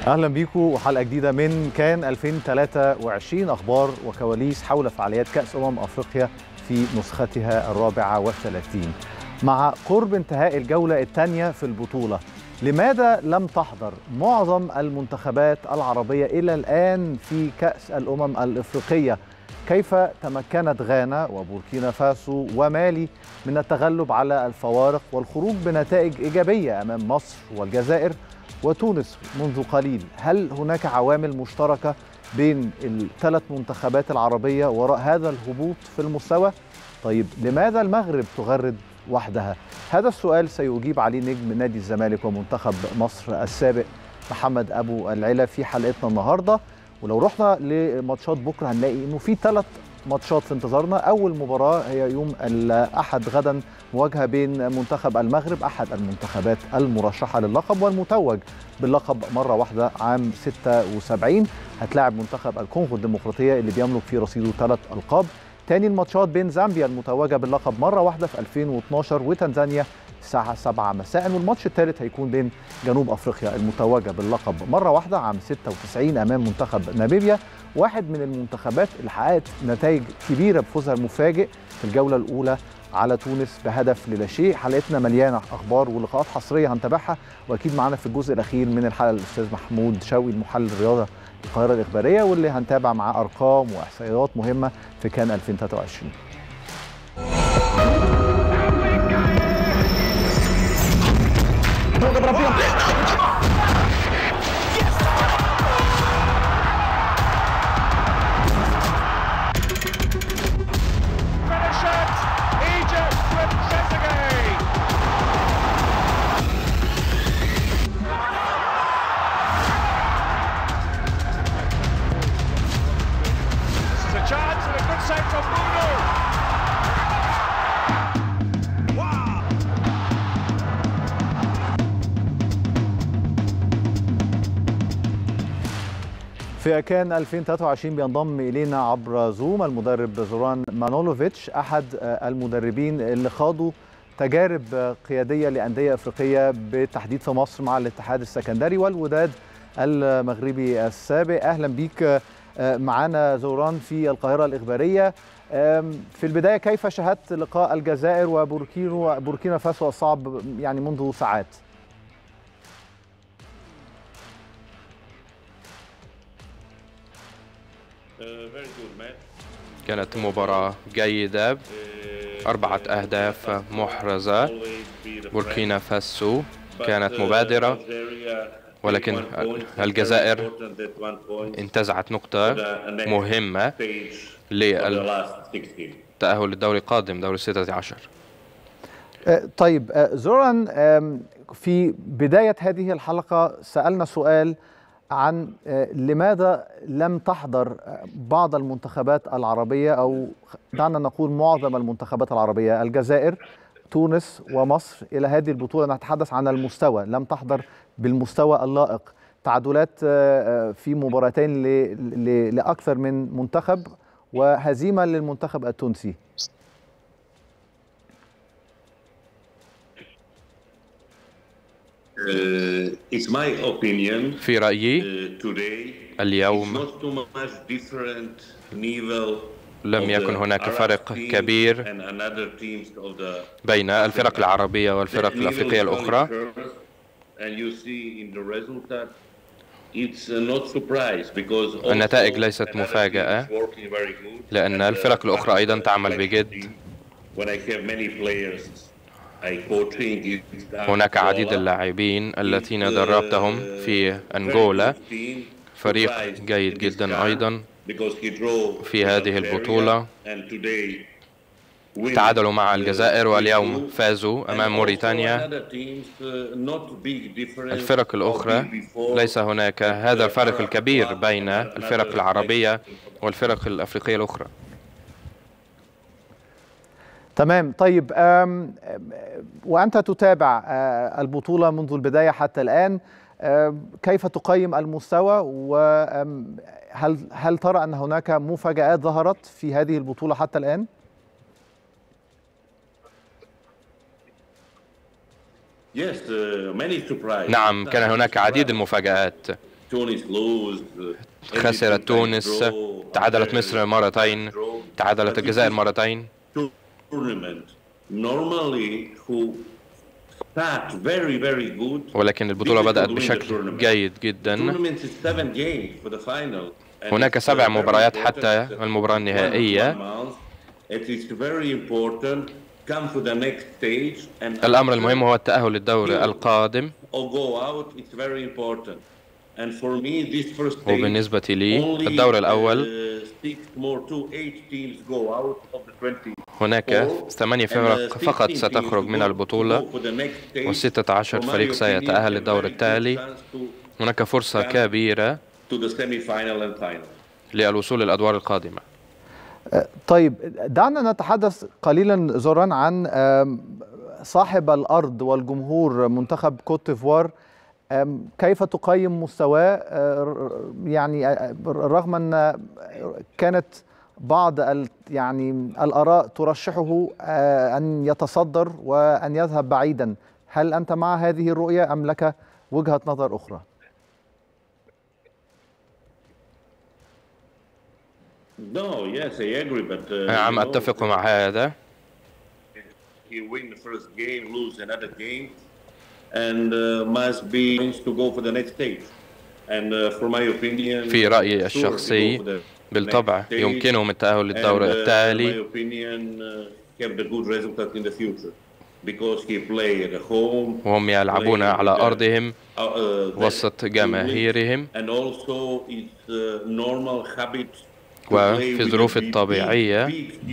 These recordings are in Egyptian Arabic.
اهلا بيكم وحلقه جديده من كان 2023 اخبار وكواليس حول فعاليات كاس امم افريقيا في نسختها الرابعه والثلاثين مع قرب انتهاء الجوله الثانيه في البطوله لماذا لم تحضر معظم المنتخبات العربيه الى الان في كاس الامم الافريقيه كيف تمكنت غانا وبوركينا فاسو ومالي من التغلب على الفوارق والخروج بنتائج ايجابيه امام مصر والجزائر وتونس منذ قليل هل هناك عوامل مشتركة بين الثلاث منتخبات العربية وراء هذا الهبوط في المستوى؟ طيب لماذا المغرب تغرد وحدها؟ هذا السؤال سيجيب عليه نجم نادي الزمالك ومنتخب مصر السابق محمد أبو العلا في حلقتنا النهاردة ولو رحنا لماتشات بكرة هنلاقي إنه في ثلاث ماتشات في انتظارنا أول مباراة هي يوم الأحد غدا مواجهة بين منتخب المغرب أحد المنتخبات المرشحة للقب والمتوج باللقب مرة واحدة عام 76 هتلاعب منتخب الكونغو الديمقراطية اللي بيملك في رصيده ثلاث ألقاب تاني الماتشات بين زامبيا المتوجة باللقب مرة واحدة في 2012 وتنزانيا الساعة 7 مساء والماتش الثالث هيكون بين جنوب أفريقيا المتوجة باللقب مرة واحدة عام 96 أمام منتخب ناميبيا واحد من المنتخبات اللي حققت نتائج كبيرة بفوزها المفاجئ في الجولة الأولى على تونس بهدف للا شيء حلقتنا مليانه اخبار ولقاءات حصريه هنتابعها واكيد معانا في الجزء الاخير من الحلقه الاستاذ محمود شوقي المحلل الرياضه القاهره الاخباريه واللي هنتابع معاه ارقام واحصائيات مهمه في كان 2023 في كان 2023 بينضم الينا عبر زوم المدرب زوران مانولوفيتش احد المدربين اللي خاضوا تجارب قياديه لانديه افريقيه بالتحديد في مصر مع الاتحاد السكندري والوداد المغربي السابق اهلا بيك معنا زوران في القاهره الاخباريه في البدايه كيف شاهدت لقاء الجزائر وبوركينو بوركينا فاسو الصعب يعني منذ ساعات كانت مباراة جيدة أربعة أهداف محرزة بوركينا فاسو كانت مبادرة ولكن الجزائر انتزعت نقطة مهمة للتأهل للدوري القادم دوري الستة عشر طيب زوران في بداية هذه الحلقة سألنا سؤال عن لماذا لم تحضر بعض المنتخبات العربية أو دعنا نقول معظم المنتخبات العربية الجزائر تونس ومصر إلى هذه البطولة نتحدث عن المستوى لم تحضر بالمستوى اللائق تعادلات في مباراتين لأكثر من منتخب وهزيمة للمنتخب التونسي في رأيي اليوم لم يكن هناك فرق كبير بين الفرق العربية والفرق الأفريقية الأخرى النتائج ليست مفاجأة لأن الفرق الأخرى أيضا تعمل بجد هناك عديد اللاعبين الذين دربتهم في أنغولا فريق جيد جدا أيضا في هذه البطولة تعادلوا مع الجزائر واليوم فازوا أمام موريتانيا الفرق الأخرى ليس هناك هذا الفرق الكبير بين الفرق العربية والفرق الأفريقية الأخرى تمام طيب وأنت تتابع البطولة منذ البداية حتى الآن كيف تقيم المستوى وهل هل ترى أن هناك مفاجآت ظهرت في هذه البطولة حتى الآن؟ نعم كان هناك عديد المفاجآت خسرت تونس تعادلت مصر مرتين تعادلت الجزائر مرتين ولكن البطولة بدأت بشكل جيد جدا هناك سبع مباريات حتى المباراة النهائية الأمر المهم هو التأهل للدور القادم وبالنسبة لي الدور الأول هناك ثمانية فرق فقط ستخرج من البطولة وستة عشر فريق سيتأهل للدور التالي هناك فرصة كبيرة للوصول للأدوار القادمة طيب دعنا نتحدث قليلا زوران عن صاحب الأرض والجمهور منتخب كوت ديفوار كيف تقيم مستواه يعني رغم أن كانت بعض يعني الآراء ترشحه أن يتصدر وأن يذهب بعيدا هل أنت مع هذه الرؤية أم لك وجهة نظر أخرى؟ نعم أتفق مع هذا and uh, must be to go for the next stage. And uh, for my opinion, في رأيي الشخصي بالطبع يمكنهم التأهل للدور التالي وهم يلعبون على أرضهم وسط جماهيرهم وفي الظروف الطبيعية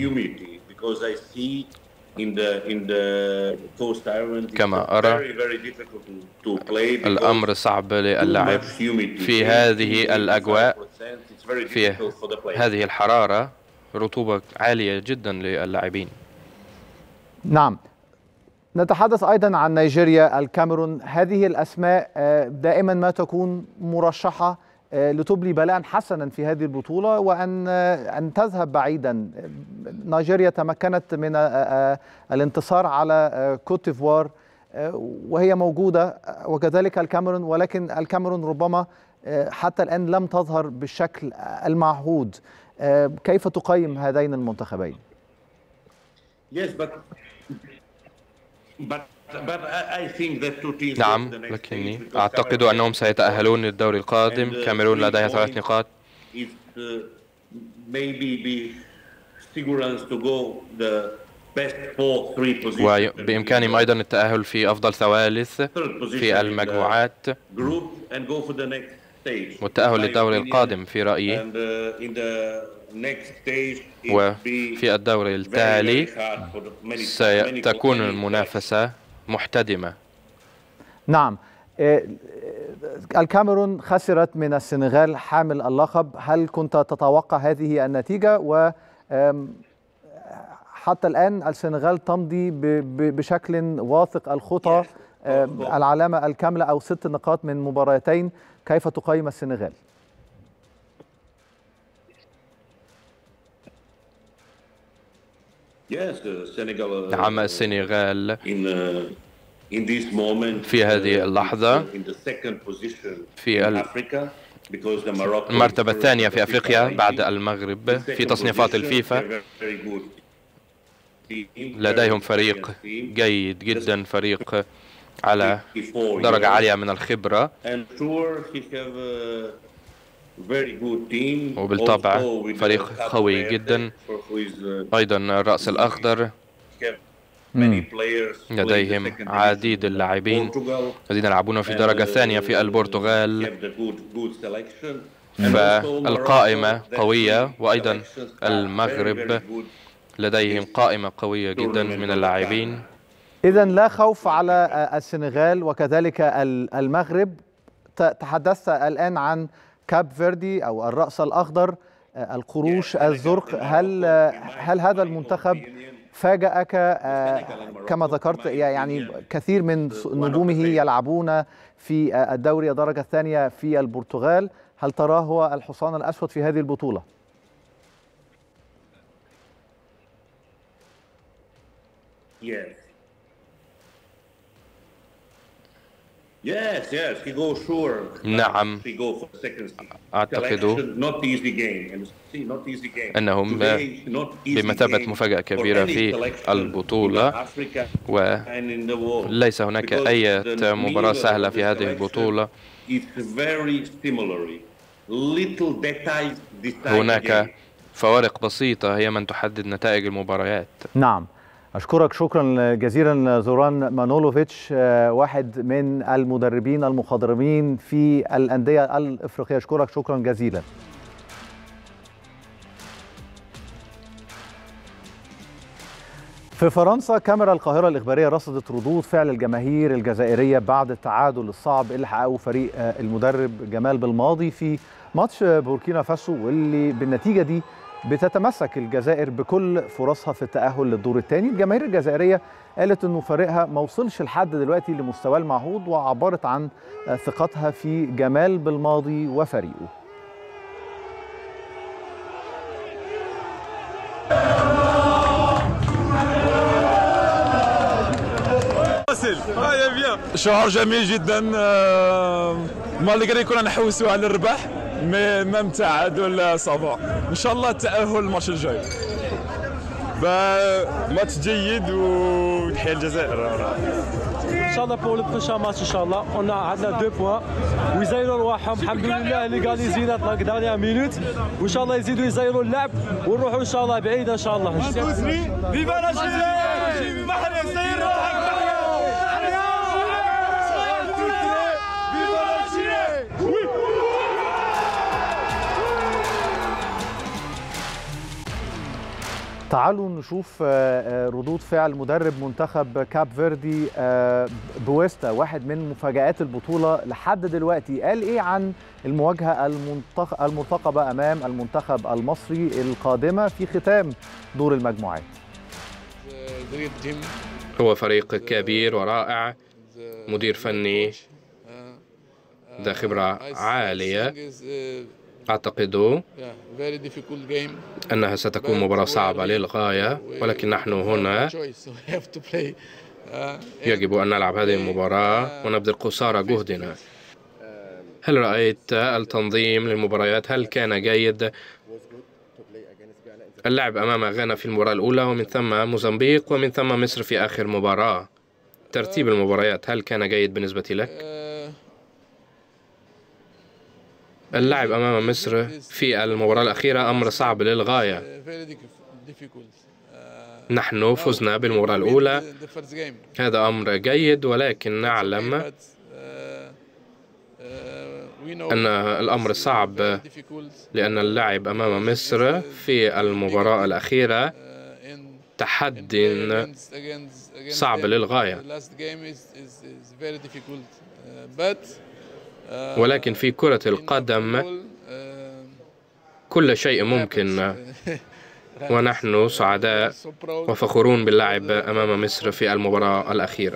كما أرى الأمر صعب للعب في هذه الأجواء في هذه الحرارة رطوبة عالية جدا للاعبين نعم نتحدث أيضا عن نيجيريا الكاميرون هذه الأسماء دائما ما تكون مرشحة لتبلي بلاء حسنا في هذه البطولة وأن أن تذهب بعيدا نيجيريا تمكنت من الانتصار على كوت ديفوار وهي موجودة وكذلك الكاميرون ولكن الكاميرون ربما حتى الآن لم تظهر بالشكل المعهود كيف تقيم هذين المنتخبين؟ Yes, but, but نعم لكني أعتقد أنهم سيتأهلون للدور القادم كاميرون لديها ثلاث نقاط وبإمكانهم أيضا التأهل في أفضل ثوالث في المجموعات والتأهل للدور القادم في رأيي وفي الدور التالي ستكون المنافسة محتدمة نعم الكاميرون خسرت من السنغال حامل اللقب هل كنت تتوقع هذه النتيجة و حتى الآن السنغال تمضي بشكل واثق الخطى العلامة الكاملة أو ست نقاط من مباراتين كيف تقيم السنغال؟ نعم السنغال في هذه اللحظة في المرتبة الثانية في أفريقيا بعد المغرب في تصنيفات الفيفا لديهم فريق جيد جدا فريق على درجة عالية من الخبرة وبالطبع فريق قوي جدا أيضا الرأس الأخضر لديهم عديد اللاعبين الذين يلعبون في الدرجة الثانية في البرتغال فالقائمة قوية وأيضا المغرب لديهم قائمة قوية جدا من اللاعبين إذا لا خوف على السنغال وكذلك المغرب تحدثت الآن عن كاب فيردي أو الرأس الأخضر القروش الزرق هل هل هذا المنتخب فاجأك كما ذكرت يعني كثير من نجومه يلعبون في الدوري الدرجة الثانية في البرتغال هل تراه هو الحصان الأسود في هذه البطولة؟ Yes, yes, he goes sure. نعم He go for the second seed. أعتقد Selection, not easy game. And see, not easy game. أنهم Today, not easy بمثابة game مفاجأة for كبيرة any في selection البطولة in Africa و and in the world. ليس هناك Because أي the مباراة middle سهلة of في the هذه selection البطولة is very similar. Little details decide the هناك game. فوارق بسيطة هي من تحدد نتائج المباريات نعم أشكرك شكرا جزيلا زوران مانولوفيتش آه، واحد من المدربين المخضرمين في الأندية الإفريقية أشكرك شكرا جزيلا في فرنسا كاميرا القاهرة الإخبارية رصدت ردود فعل الجماهير الجزائرية بعد التعادل الصعب اللي حققه فريق آه، المدرب جمال بالماضي في ماتش آه، بوركينا فاسو واللي بالنتيجة دي بتتمسك الجزائر بكل فرصها في التأهل للدور الثاني الجماهير الجزائرية قالت انه فريقها ما وصلش لحد دلوقتي لمستواه المعهود وعبرت عن آه، ثقتها في جمال بالماضي وفريقه شهر جميل جدا آه، مالغري كنا نحوسوا على الربح مي ميم تعادل صافا ان شاء الله التاهل الماتش الجاي ماتش جيد ونحيي الجزائر Inch'Allah pour le prochain match, Inch'Allah. On a عندنا deux points ويزيروا رواحهم الحمد لله اللي قال يزيد لا dernière minute وان شاء الله يزيدوا يزيروا اللعب ونروحوا ان شاء الله بعيد ان شاء الله فيفا الجزائر فيفا حنا الجزائر تعالوا نشوف آه، آه، ردود فعل مدرب منتخب كاب فيردي آه، بويستا واحد من مفاجآت البطولة لحد دلوقتي قال ايه عن المواجهة المنتخ- المرتقبة امام المنتخب المصري القادمة في ختام دور المجموعات هو فريق كبير ورائع مدير فني ذا خبرة عالية أعتقد أنها ستكون مباراة صعبة للغاية ولكن نحن هنا يجب أن نلعب هذه المباراة ونبذل قصارى جهدنا هل رأيت التنظيم للمباريات هل كان جيد اللعب أمام غانا في المباراة الأولى ومن ثم موزمبيق ومن ثم مصر في آخر مباراة ترتيب المباريات هل كان جيد بالنسبة لك؟ اللعب أمام مصر في المباراة الأخيرة أمر صعب للغاية نحن فزنا بالمباراة الأولى هذا أمر جيد ولكن نعلم أن الأمر صعب لأن اللعب أمام مصر في المباراة الأخيرة تحدي صعب للغاية ولكن في كرة القدم كل شيء ممكن ونحن سعداء وفخورون باللعب أمام مصر في المباراة الأخيرة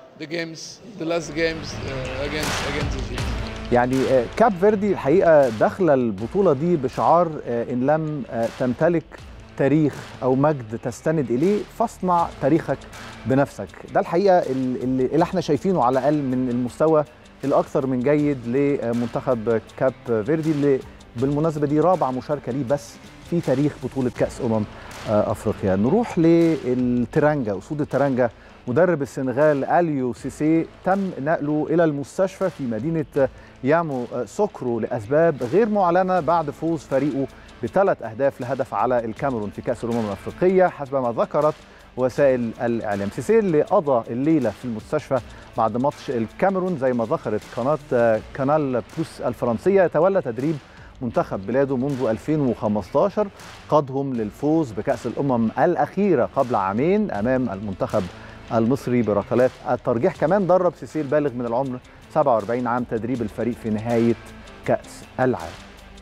يعني آه، كاب فيردي الحقيقه داخله البطوله دي بشعار آه، ان لم آه، تمتلك تاريخ او مجد تستند اليه فاصنع تاريخك بنفسك ده الحقيقه ال- اللي اللي احنا شايفينه على الاقل من المستوى الاكثر من جيد لمنتخب كاب فيردي اللي بالمناسبه دي رابع مشاركه ليه بس في تاريخ بطوله كاس امم آه، افريقيا نروح للترانجا اسود الترانجا مدرب السنغال اليو سيسي تم نقله الى المستشفى في مدينه يامو سوكرو لاسباب غير معلنه بعد فوز فريقه بثلاث اهداف لهدف على الكاميرون في كاس الامم الافريقيه حسب ما ذكرت وسائل الاعلام سيسي اللي قضى الليله في المستشفى بعد ماتش الكاميرون زي ما ذكرت قناه كانال بلوس الفرنسيه يتولى تدريب منتخب بلاده منذ 2015 قادهم للفوز بكأس الأمم الأخيرة قبل عامين أمام المنتخب المصري بركلات الترجيح كمان درب سيسي البالغ من العمر 47 عام تدريب الفريق في نهاية كأس العالم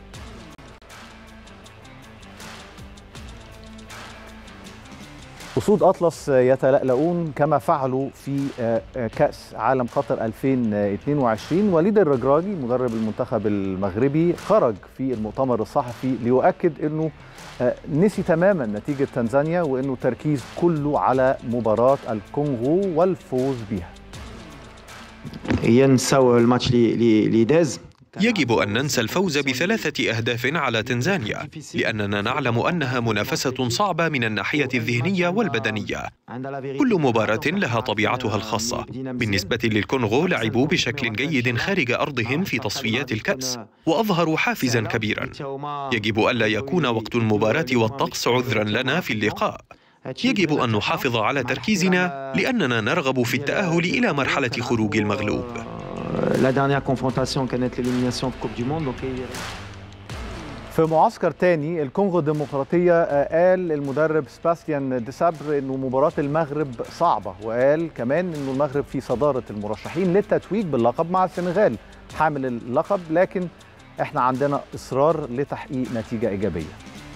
أسود أطلس يتلألؤون كما فعلوا في آه، آه، كأس عالم قطر 2022 وليد الرجراجي مدرب المنتخب المغربي خرج في المؤتمر الصحفي ليؤكد أنه آه، نسي تماما نتيجة تنزانيا وأنه تركيز كله على مباراة الكونغو والفوز بها ينسوا الماتش اللي داز يجب أن ننسى الفوز بثلاثة أهداف على تنزانيا لأننا نعلم أنها منافسة صعبة من الناحية الذهنية والبدنية كل مباراة لها طبيعتها الخاصة بالنسبة للكونغو لعبوا بشكل جيد خارج أرضهم في تصفيات الكأس وأظهروا حافزا كبيرا يجب ألا يكون وقت المباراة والطقس عذرا لنا في اللقاء يجب أن نحافظ على تركيزنا لأننا نرغب في التأهل إلى مرحلة خروج المغلوب la dernière confrontation كانت l'élimination في كوب دي موند في معسكر تاني الكونغو الديمقراطية قال المدرب سباستيان ديسابر انه مباراة المغرب صعبة وقال كمان انه المغرب في صدارة المرشحين للتتويج باللقب مع السنغال حامل اللقب لكن احنا عندنا اصرار لتحقيق نتيجة ايجابية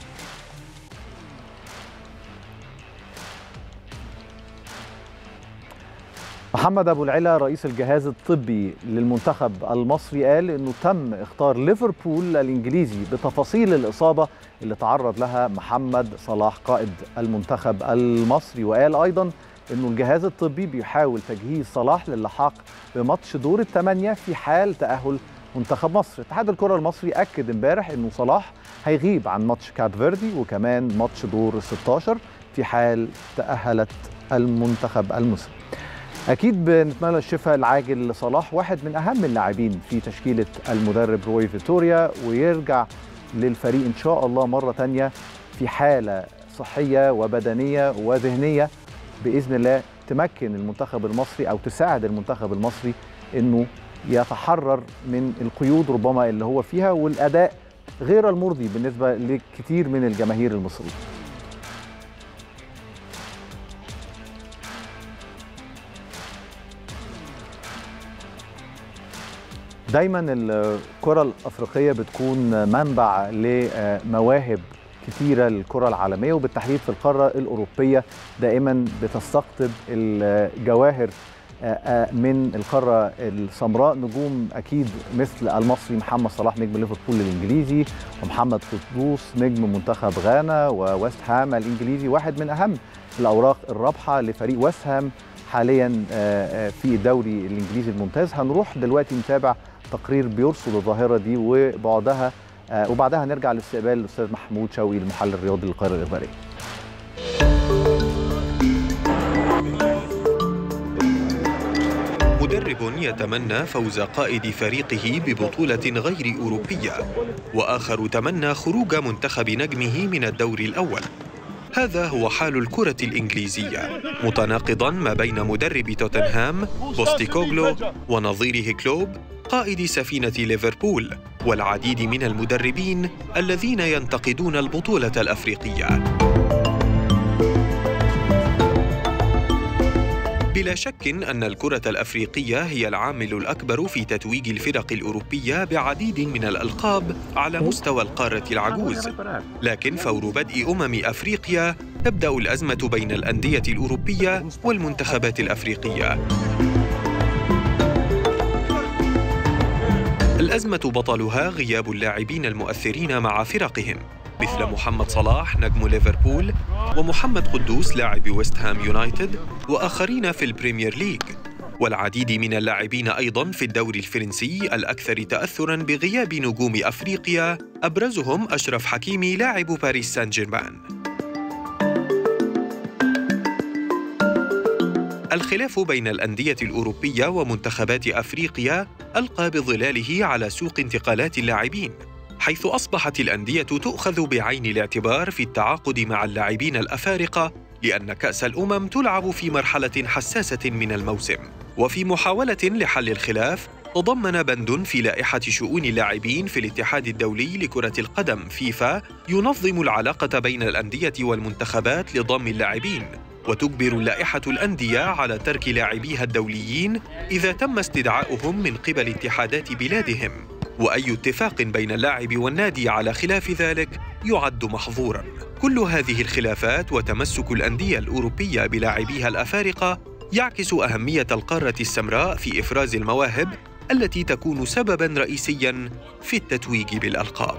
محمد ابو العلا رئيس الجهاز الطبي للمنتخب المصري قال انه تم اختار ليفربول الانجليزي بتفاصيل الاصابه اللي تعرض لها محمد صلاح قائد المنتخب المصري وقال ايضا انه الجهاز الطبي بيحاول تجهيز صلاح للحاق بماتش دور الثمانيه في حال تاهل منتخب مصر اتحاد الكره المصري اكد امبارح انه صلاح هيغيب عن ماتش كاب فيردي وكمان ماتش دور 16 في حال تاهلت المنتخب المصري اكيد بنتمنى الشفاء العاجل لصلاح واحد من اهم اللاعبين في تشكيله المدرب روي فيتوريا ويرجع للفريق ان شاء الله مره تانية في حاله صحيه وبدنيه وذهنيه باذن الله تمكن المنتخب المصري او تساعد المنتخب المصري انه يتحرر من القيود ربما اللي هو فيها والاداء غير المرضي بالنسبه لكثير من الجماهير المصريه دايما الكرة الأفريقية بتكون منبع لمواهب كثيرة للكرة العالمية وبالتحديد في القارة الأوروبية دائما بتستقطب الجواهر من القارة السمراء نجوم أكيد مثل المصري محمد صلاح نجم ليفربول الإنجليزي ومحمد قدوس نجم منتخب غانا وويست هام الإنجليزي واحد من أهم الأوراق الرابحة لفريق ويست هام حاليا في الدوري الإنجليزي الممتاز هنروح دلوقتي نتابع تقرير بيرصد الظاهره دي وبعدها آه وبعدها نرجع لاستقبال الاستاذ محمود شوقي المحلل الرياضي للقاهره الاخباريه. مدرب يتمنى فوز قائد فريقه ببطولة غير أوروبية وآخر تمنى خروج منتخب نجمه من الدور الأول هذا هو حال الكرة الإنجليزية متناقضا ما بين مدرب توتنهام بوستيكوغلو ونظيره كلوب قائد سفينة ليفربول والعديد من المدربين الذين ينتقدون البطولة الأفريقية بلا شك أن الكرة الأفريقية هي العامل الأكبر في تتويج الفرق الأوروبية بعديد من الألقاب على مستوى القارة العجوز لكن فور بدء أمم أفريقيا تبدأ الأزمة بين الأندية الأوروبية والمنتخبات الأفريقية الأزمة بطلها غياب اللاعبين المؤثرين مع فرقهم مثل محمد صلاح نجم ليفربول ومحمد قدوس لاعب ويست هام يونايتد وآخرين في البريمير ليج والعديد من اللاعبين أيضا في الدوري الفرنسي الأكثر تأثرا بغياب نجوم أفريقيا أبرزهم أشرف حكيمي لاعب باريس سان جيرمان الخلاف بين الأندية الأوروبية ومنتخبات أفريقيا ألقى بظلاله على سوق انتقالات اللاعبين حيث أصبحت الأندية تؤخذ بعين الاعتبار في التعاقد مع اللاعبين الأفارقة لأن كأس الأمم تلعب في مرحلة حساسة من الموسم وفي محاولة لحل الخلاف تضمن بند في لائحة شؤون اللاعبين في الاتحاد الدولي لكرة القدم فيفا ينظم العلاقة بين الأندية والمنتخبات لضم اللاعبين وتجبر اللائحة الأندية على ترك لاعبيها الدوليين إذا تم استدعاؤهم من قبل اتحادات بلادهم وأي اتفاق بين اللاعب والنادي على خلاف ذلك يعد محظورا كل هذه الخلافات وتمسك الأندية الأوروبية بلاعبيها الأفارقة يعكس أهمية القارة السمراء في إفراز المواهب التي تكون سببا رئيسيا في التتويج بالألقاب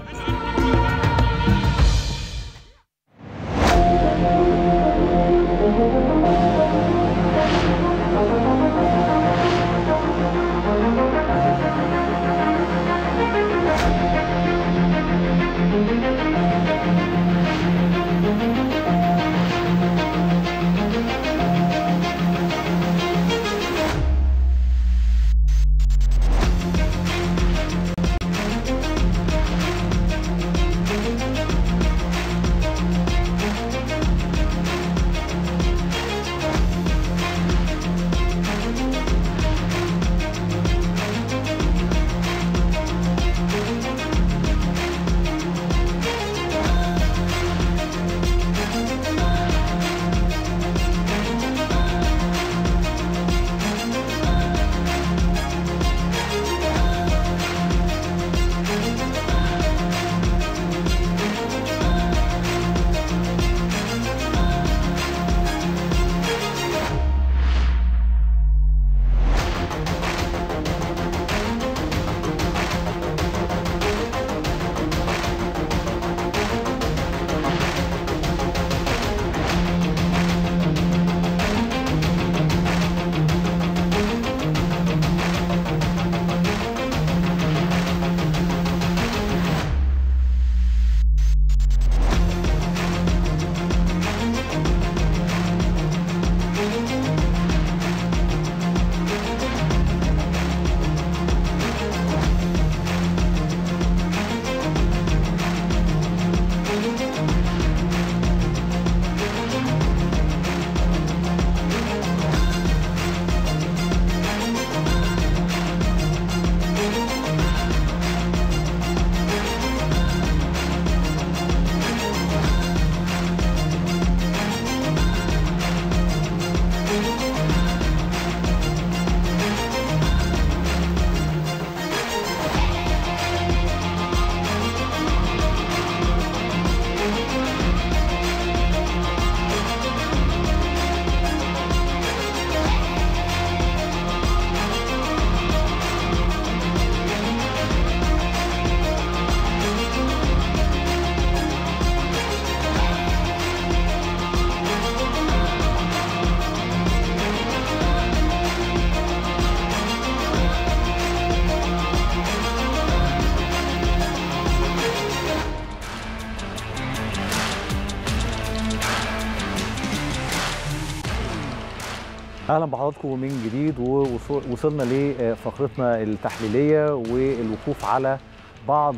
اهلا بحضراتكم من جديد ووصلنا لفقرتنا التحليليه والوقوف على بعض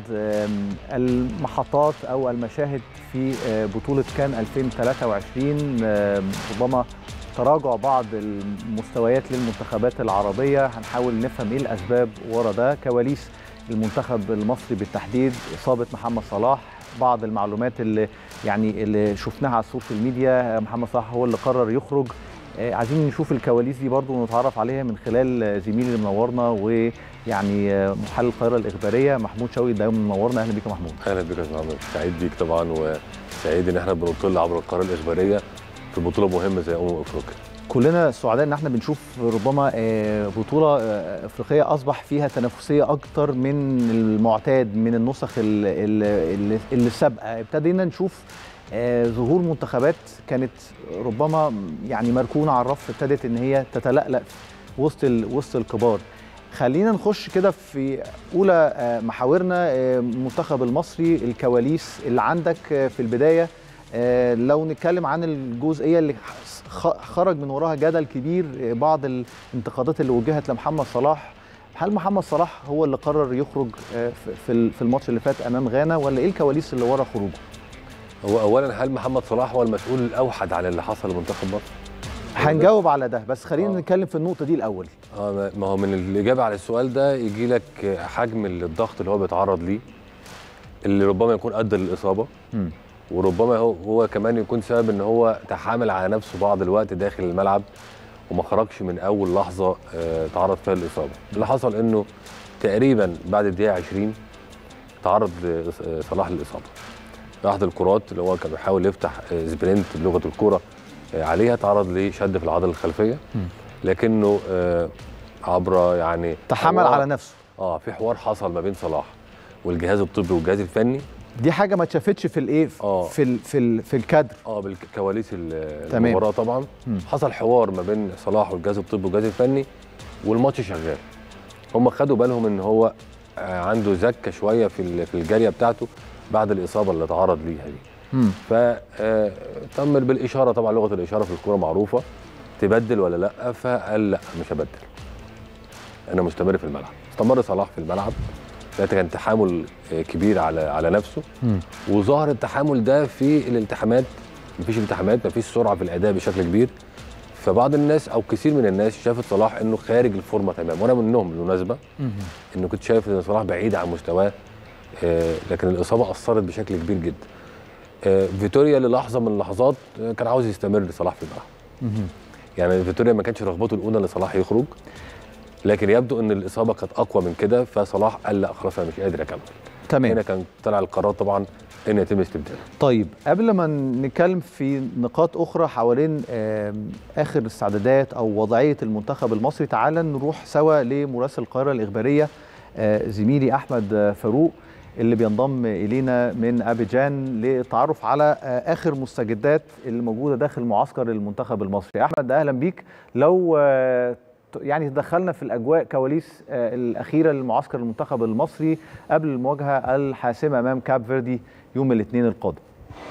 المحطات او المشاهد في بطوله كان 2023 ربما تراجع بعض المستويات للمنتخبات العربيه هنحاول نفهم ايه الاسباب ورا ده كواليس المنتخب المصري بالتحديد اصابه محمد صلاح بعض المعلومات اللي يعني اللي شفناها على السوشيال ميديا محمد صلاح هو اللي قرر يخرج عايزين نشوف الكواليس دي برضو ونتعرف عليها من خلال زميلي اللي منورنا ويعني محلل القاهره الاخباريه محمود شوقي دايما منورنا اهلا بيك يا محمود اهلا بيك يا استاذ محمد سعيد بيك طبعا وسعيد ان احنا بنطل عبر القاهره الاخباريه في بطوله مهمه زي امم افريقيا كلنا سعداء ان احنا بنشوف ربما بطوله افريقيه اصبح فيها تنافسيه اكتر من المعتاد من النسخ اللي, اللي سابقه ابتدينا نشوف ظهور منتخبات كانت ربما يعني مركونه على الرف ابتدت ان هي تتلألأ وسط وسط الكبار خلينا نخش كده في اولى محاورنا المنتخب المصري الكواليس اللي عندك في البدايه لو نتكلم عن الجزئيه اللي خرج من وراها جدل كبير بعض الانتقادات اللي وجهت لمحمد صلاح هل محمد صلاح هو اللي قرر يخرج في الماتش اللي فات امام غانا ولا ايه الكواليس اللي ورا خروجه؟ هو اولا هل محمد صلاح هو المسؤول الاوحد عن اللي حصل لمنتخب مصر؟ هنجاوب على ده بس خلينا آه. نتكلم في النقطه دي الاول اه ما هو من الاجابه على السؤال ده يجي لك حجم الضغط اللي هو بيتعرض ليه اللي ربما يكون ادى للاصابه م. وربما هو, هو كمان يكون سبب ان هو تحامل على نفسه بعض الوقت داخل الملعب وما خرجش من اول لحظه اه تعرض فيها للاصابه اللي حصل انه تقريبا بعد الدقيقه 20 تعرض صلاح للاصابه احد الكرات اللي هو كان بيحاول يفتح سبرنت بلغه الكوره عليها تعرض لشد في العضله الخلفيه لكنه عبر يعني تحمل على نفسه اه في حوار حصل ما بين صلاح والجهاز الطبي والجهاز الفني دي حاجه ما اتشافتش في الايه آه. في ال في ال في الكادر اه بالكواليس المباراه طبعا م. حصل حوار ما بين صلاح والجهاز الطبي والجهاز الفني والماتش شغال هم خدوا بالهم ان هو عنده زكه شويه في في الجاريه بتاعته بعد الاصابه اللي تعرض ليها دي فتم بالاشاره طبعا لغه الاشاره في الكوره معروفه تبدل ولا لا فقال لا مش هبدل انا مستمر في الملعب استمر صلاح في الملعب ده كان تحامل كبير على على نفسه م. وظهر التحامل ده في الالتحامات مفيش التحامات مفيش سرعه في الاداء بشكل كبير فبعض الناس او كثير من الناس شافت صلاح انه خارج الفورمه تمام وانا منهم بالمناسبه انه كنت شايف ان صلاح بعيد عن مستواه آه لكن الاصابه اثرت بشكل كبير جدا آه فيتوريا للحظه من اللحظات آه كان عاوز يستمر صلاح في الملعب يعني فيتوريا ما كانش رغبته الاولى لصلاح يخرج لكن يبدو ان الاصابه كانت اقوى من كده فصلاح قال لا خلاص انا مش قادر اكمل تمام هنا كان طلع القرار طبعا ان يتم استبداله طيب قبل ما نتكلم في نقاط اخرى حوالين اخر الاستعدادات او وضعيه المنتخب المصري تعال نروح سوا لمراسل القاهره الاخباريه زميلي احمد فاروق اللي بينضم الينا من ابيجان للتعرف على اخر مستجدات اللي موجوده داخل معسكر المنتخب المصري احمد اهلا بيك لو يعني تدخلنا في الاجواء كواليس الاخيره للمعسكر المنتخب المصري قبل المواجهه الحاسمه امام كاب فيردي يوم الاثنين القادم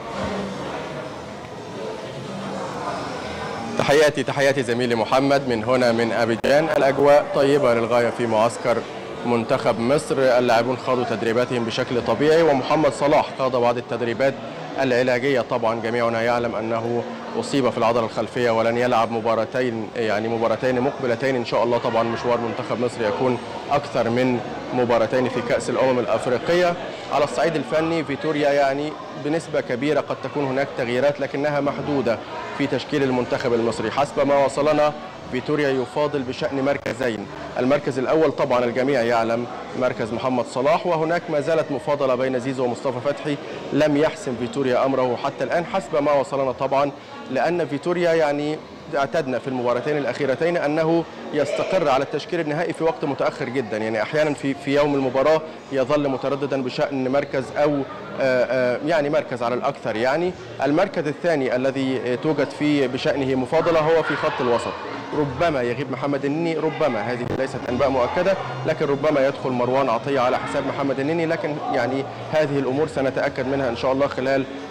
تحياتي تحياتي زميلي محمد من هنا من ابيجان الاجواء طيبه للغايه في معسكر منتخب مصر اللاعبون خاضوا تدريباتهم بشكل طبيعي ومحمد صلاح خاض بعض التدريبات العلاجيه طبعا جميعنا يعلم انه اصيب في العضله الخلفيه ولن يلعب مباراتين يعني مباراتين مقبلتين ان شاء الله طبعا مشوار منتخب مصر يكون اكثر من مباراتين في كاس الامم الافريقيه على الصعيد الفني فيتوريا يعني بنسبه كبيره قد تكون هناك تغييرات لكنها محدوده في تشكيل المنتخب المصري حسب ما وصلنا فيتوريا يفاضل بشأن مركزين المركز الأول طبعا الجميع يعلم مركز محمد صلاح وهناك ما زالت مفاضلة بين زيزو ومصطفى فتحي لم يحسم فيتوريا أمره حتى الآن حسب ما وصلنا طبعا لأن فيتوريا يعني اعتدنا في المباراتين الاخيرتين انه يستقر على التشكيل النهائي في وقت متاخر جدا يعني احيانا في في يوم المباراه يظل مترددا بشان مركز او يعني مركز على الاكثر يعني المركز الثاني الذي توجد فيه بشانه مفاضله هو في خط الوسط ربما يغيب محمد النني ربما هذه ليست انباء مؤكده لكن ربما يدخل مروان عطيه على حساب محمد النني لكن يعني هذه الامور سنتاكد منها ان شاء الله خلال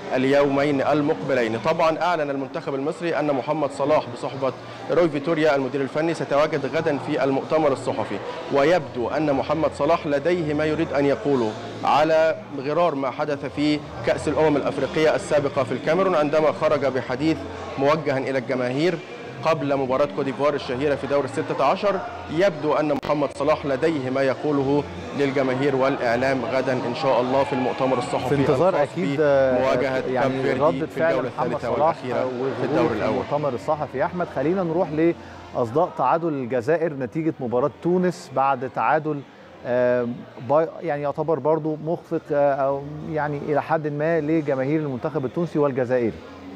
اليومين المقبلين طبعا أعلن المنتخب المصري أن محمد صلاح بصحبة روي فيتوريا المدير الفني سيتواجد غدا في المؤتمر الصحفي ويبدو أن محمد صلاح لديه ما يريد أن يقوله على غرار ما حدث في كأس الأمم الأفريقية السابقة في الكاميرون عندما خرج بحديث موجها إلى الجماهير قبل مباراة كوديفوار الشهيرة في دور الستة عشر يبدو أن محمد صلاح لديه ما يقوله للجماهير والإعلام غدا إن شاء الله في المؤتمر الصحفي في انتظار أكيد مواجهة يعني ردة في الجولة الثالثة والأخيرة في الدور الأول المؤتمر الصحفي أحمد خلينا نروح لأصداء تعادل الجزائر نتيجة مباراة تونس بعد تعادل يعني يعتبر برضو مخفق أو يعني إلى حد ما لجماهير المنتخب التونسي والجزائري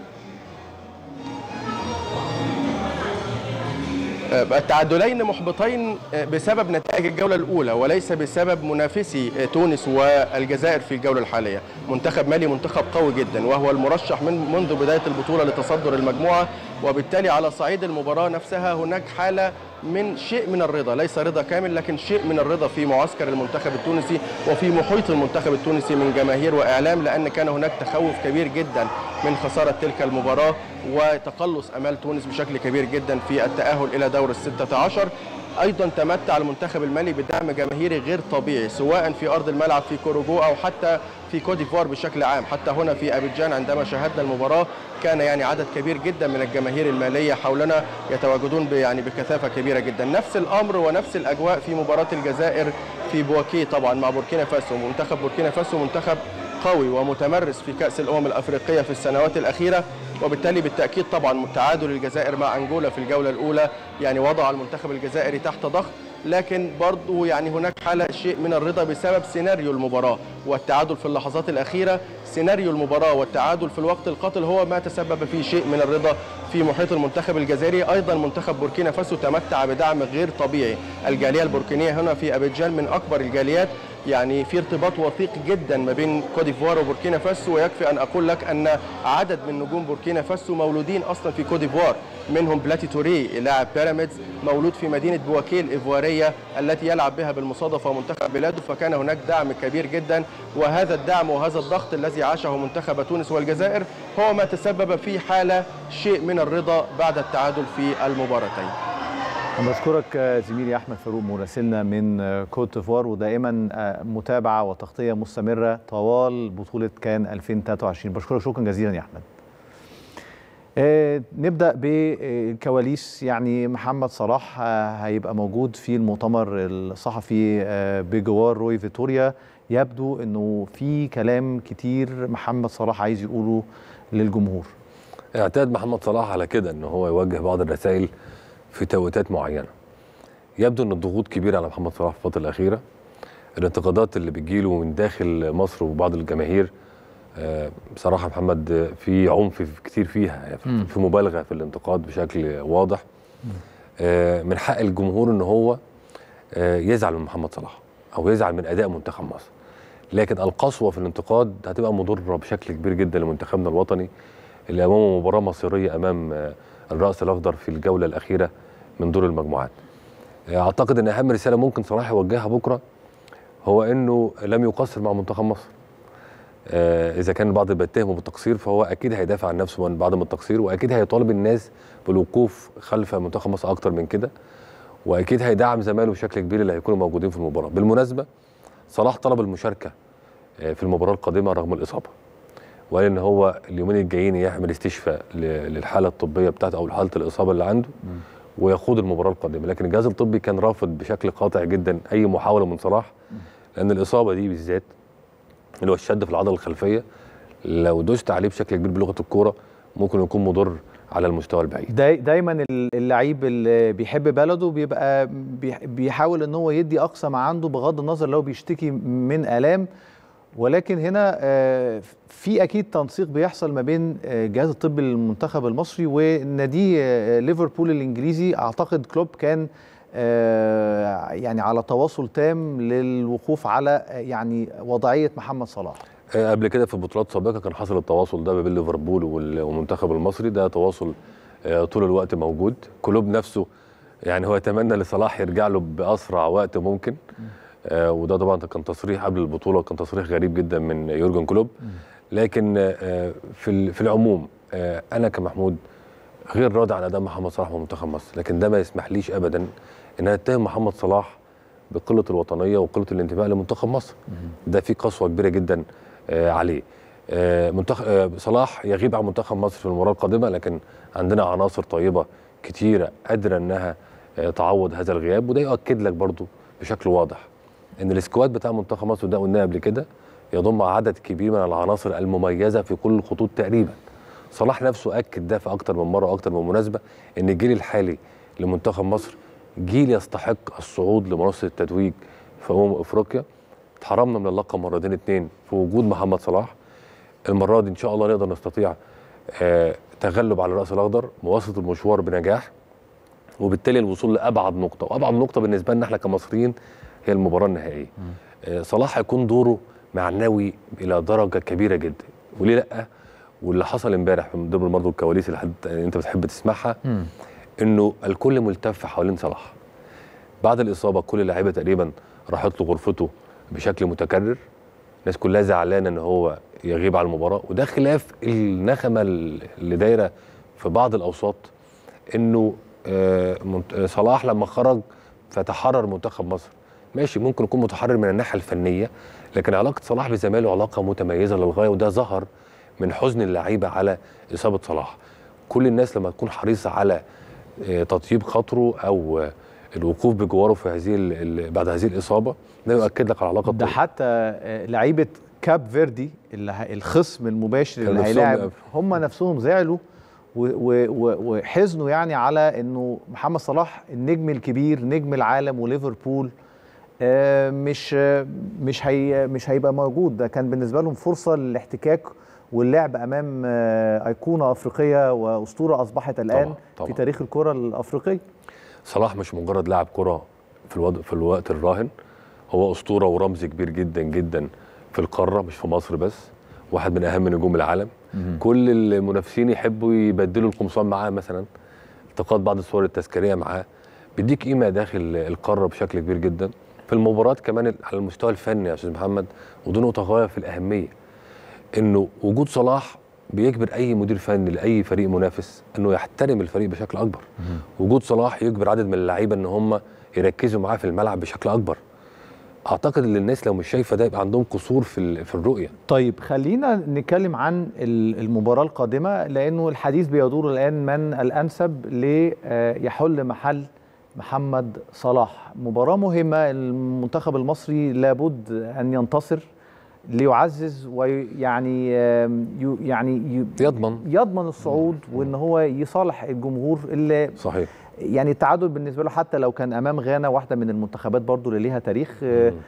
التعادلين محبطين بسبب نتائج الجولة الأولى وليس بسبب منافسي تونس والجزائر في الجولة الحالية منتخب مالي منتخب قوي جدا وهو المرشح من منذ بداية البطولة لتصدر المجموعة وبالتالي على صعيد المباراة نفسها هناك حالة من شيء من الرضا ليس رضا كامل لكن شيء من الرضا في معسكر المنتخب التونسي وفي محيط المنتخب التونسي من جماهير وإعلام لأن كان هناك تخوف كبير جدا من خسارة تلك المباراة وتقلص أمال تونس بشكل كبير جدا في التأهل إلى دور الستة عشر ايضا تمتع المنتخب المالي بدعم جماهيري غير طبيعي سواء في ارض الملعب في كوروجو او حتى في كوت ديفوار بشكل عام حتى هنا في ابيجان عندما شاهدنا المباراه كان يعني عدد كبير جدا من الجماهير الماليه حولنا يتواجدون يعني بكثافه كبيره جدا نفس الامر ونفس الاجواء في مباراه الجزائر في بوكيه طبعا مع بوركينا فاسو منتخب بوركينا فاسو منتخب قوي ومتمرس في كأس الأمم الأفريقية في السنوات الأخيرة وبالتالي بالتأكيد طبعا تعادل الجزائر مع أنجولا في الجولة الأولى يعني وضع المنتخب الجزائري تحت ضغط لكن برضه يعني هناك حالة شيء من الرضا بسبب سيناريو المباراة والتعادل في اللحظات الأخيرة سيناريو المباراة والتعادل في الوقت القاتل هو ما تسبب فيه شيء من الرضا في محيط المنتخب الجزائري أيضا منتخب بوركينا فاسو تمتع بدعم غير طبيعي الجالية البوركينية هنا في أبيجان من أكبر الجاليات يعني في ارتباط وثيق جدا ما بين كوت ديفوار وبوركينا فاسو ويكفي ان اقول لك ان عدد من نجوم بوركينا فاسو مولودين اصلا في كوت ديفوار منهم بلاتي توري لاعب بيراميدز مولود في مدينه بواكيل الايفواريه التي يلعب بها بالمصادفه منتخب بلاده فكان هناك دعم كبير جدا وهذا الدعم وهذا الضغط الذي عاشه منتخب تونس والجزائر هو ما تسبب في حاله شيء من الرضا بعد التعادل في المباراتين بشكرك زميلي احمد فاروق مراسلنا من كوت ديفوار ودائما متابعه وتغطيه مستمره طوال بطوله كان 2023 بشكرك شكرا جزيلا يا احمد نبدا بكواليس يعني محمد صلاح هيبقى موجود في المؤتمر الصحفي بجوار روي فيتوريا يبدو انه في كلام كتير محمد صلاح عايز يقوله للجمهور اعتاد محمد صلاح على كده ان هو يوجه بعض الرسائل في توقيتات معينه يبدو ان الضغوط كبيره على محمد صلاح في الفتره الاخيره الانتقادات اللي بتجيله من داخل مصر وبعض الجماهير بصراحه محمد في عنف كتير فيها في مبالغه في الانتقاد بشكل واضح من حق الجمهور ان هو يزعل من محمد صلاح او يزعل من اداء منتخب مصر لكن القسوه في الانتقاد هتبقى مضره بشكل كبير جدا لمنتخبنا الوطني اللي امامه مباراه مصيريه امام الراس الاخضر في الجوله الاخيره من دور المجموعات اعتقد ان اهم رساله ممكن صلاح يوجهها بكره هو انه لم يقصر مع منتخب مصر اذا كان البعض بيتهمه بالتقصير فهو اكيد هيدافع عن نفسه من بعض من التقصير واكيد هيطالب الناس بالوقوف خلف منتخب مصر اكتر من كده واكيد هيدعم زمايله بشكل كبير اللي هيكونوا موجودين في المباراه بالمناسبه صلاح طلب المشاركه في المباراه القادمه رغم الاصابه وقال ان هو اليومين الجايين يعمل استشفاء للحاله الطبيه بتاعته او حاله الاصابه اللي عنده ويخوض المباراه القادمه لكن الجهاز الطبي كان رافض بشكل قاطع جدا اي محاوله من صلاح لان الاصابه دي بالذات اللي هو الشد في العضله الخلفيه لو دوست عليه بشكل كبير بلغه الكوره ممكن يكون مضر على المستوى البعيد داي دايما اللعيب اللي بيحب بلده بيبقى بيحاول ان هو يدي اقصى ما عنده بغض النظر لو بيشتكي من الام ولكن هنا في اكيد تنسيق بيحصل ما بين الجهاز الطبي للمنتخب المصري ونادي ليفربول الانجليزي اعتقد كلوب كان يعني على تواصل تام للوقوف على يعني وضعيه محمد صلاح قبل كده في بطولات سابقه كان حصل التواصل ده ما بين ليفربول والمنتخب المصري ده تواصل طول الوقت موجود كلوب نفسه يعني هو يتمنى لصلاح يرجع له باسرع وقت ممكن آه وده طبعا كان تصريح قبل البطوله كان تصريح غريب جدا من يورجن كلوب لكن في في العموم انا كمحمود غير راضي عن اداء محمد صلاح ومنتخب مصر لكن ده ما يسمحليش ابدا ان انا اتهم محمد صلاح بقله الوطنيه وقله الانتماء لمنتخب مصر ده في قسوه كبيره جدا عليه منتخب صلاح يغيب عن منتخب مصر في المباراه القادمه لكن عندنا عناصر طيبه كتيره قادره انها تعوض هذا الغياب وده يؤكد لك برضو بشكل واضح ان السكواد بتاع منتخب مصر ده قلناه قبل كده يضم عدد كبير من العناصر المميزه في كل الخطوط تقريبا صلاح نفسه اكد ده في اكتر من مره واكتر من مناسبه ان الجيل الحالي لمنتخب مصر جيل يستحق الصعود لمنصه التتويج في امم افريقيا اتحرمنا من اللقب مرتين اتنين في وجود محمد صلاح المره دي ان شاء الله نقدر نستطيع آه تغلب على الراس الاخضر مواصله المشوار بنجاح وبالتالي الوصول لابعد نقطه وابعد نقطه بالنسبه لنا احنا كمصريين هي المباراه النهائيه آه صلاح هيكون دوره معنوي الى درجه كبيره جدا وليه لا واللي حصل امبارح من ضمن برضه الكواليس اللي حد انت بتحب تسمعها م. انه الكل ملتف حوالين صلاح بعد الاصابه كل اللعيبه تقريبا راحت له غرفته بشكل متكرر الناس كلها زعلانه ان هو يغيب على المباراه وده خلاف النخمه اللي دايره في بعض الاوساط انه صلاح لما خرج فتحرر منتخب مصر ماشي ممكن يكون متحرر من الناحيه الفنيه لكن علاقه صلاح بزمايله علاقه متميزه للغايه وده ظهر من حزن اللعيبه على اصابه صلاح كل الناس لما تكون حريصه على تطيب خاطره او الوقوف بجواره في هذه بعد هذه الاصابه ده يؤكد لك على العلاقه ده حتى لعيبه كاب فيردي اللي الخصم المباشر اللي هيلاعب هم نفسهم زعلوا وحزنوا يعني على انه محمد صلاح النجم الكبير نجم العالم وليفربول مش مش هي مش هيبقى موجود ده كان بالنسبه لهم فرصه للاحتكاك واللعب امام ايقونه افريقيه واسطوره اصبحت الان طبعا طبعا. في تاريخ الكره الافريقيه صلاح مش مجرد لاعب كره في الوضع في الوقت الراهن هو اسطوره ورمز كبير جدا جدا في القاره مش في مصر بس واحد من اهم نجوم العالم مم. كل المنافسين يحبوا يبدلوا القمصان معاه مثلا التقاط بعض الصور التذكاريه معاه بيديك قيمه داخل القاره بشكل كبير جدا في المباراه كمان على المستوى الفني يا استاذ محمد ودي نقطه غايه في الاهميه انه وجود صلاح بيجبر اي مدير فني لاي فريق منافس انه يحترم الفريق بشكل اكبر مم. وجود صلاح يجبر عدد من اللعيبه ان هم يركزوا معاه في الملعب بشكل اكبر اعتقد ان الناس لو مش شايفه ده يبقى عندهم قصور في في الرؤيه طيب خلينا نتكلم عن المباراه القادمه لانه الحديث بيدور الان من الانسب ليحل محل محمد صلاح مباراه مهمه المنتخب المصري لابد ان ينتصر ليعزز ويعني يعني يضمن يضمن الصعود وان هو يصالح الجمهور اللي صحيح يعني التعادل بالنسبه له حتى لو كان امام غانا واحده من المنتخبات برضو اللي ليها تاريخ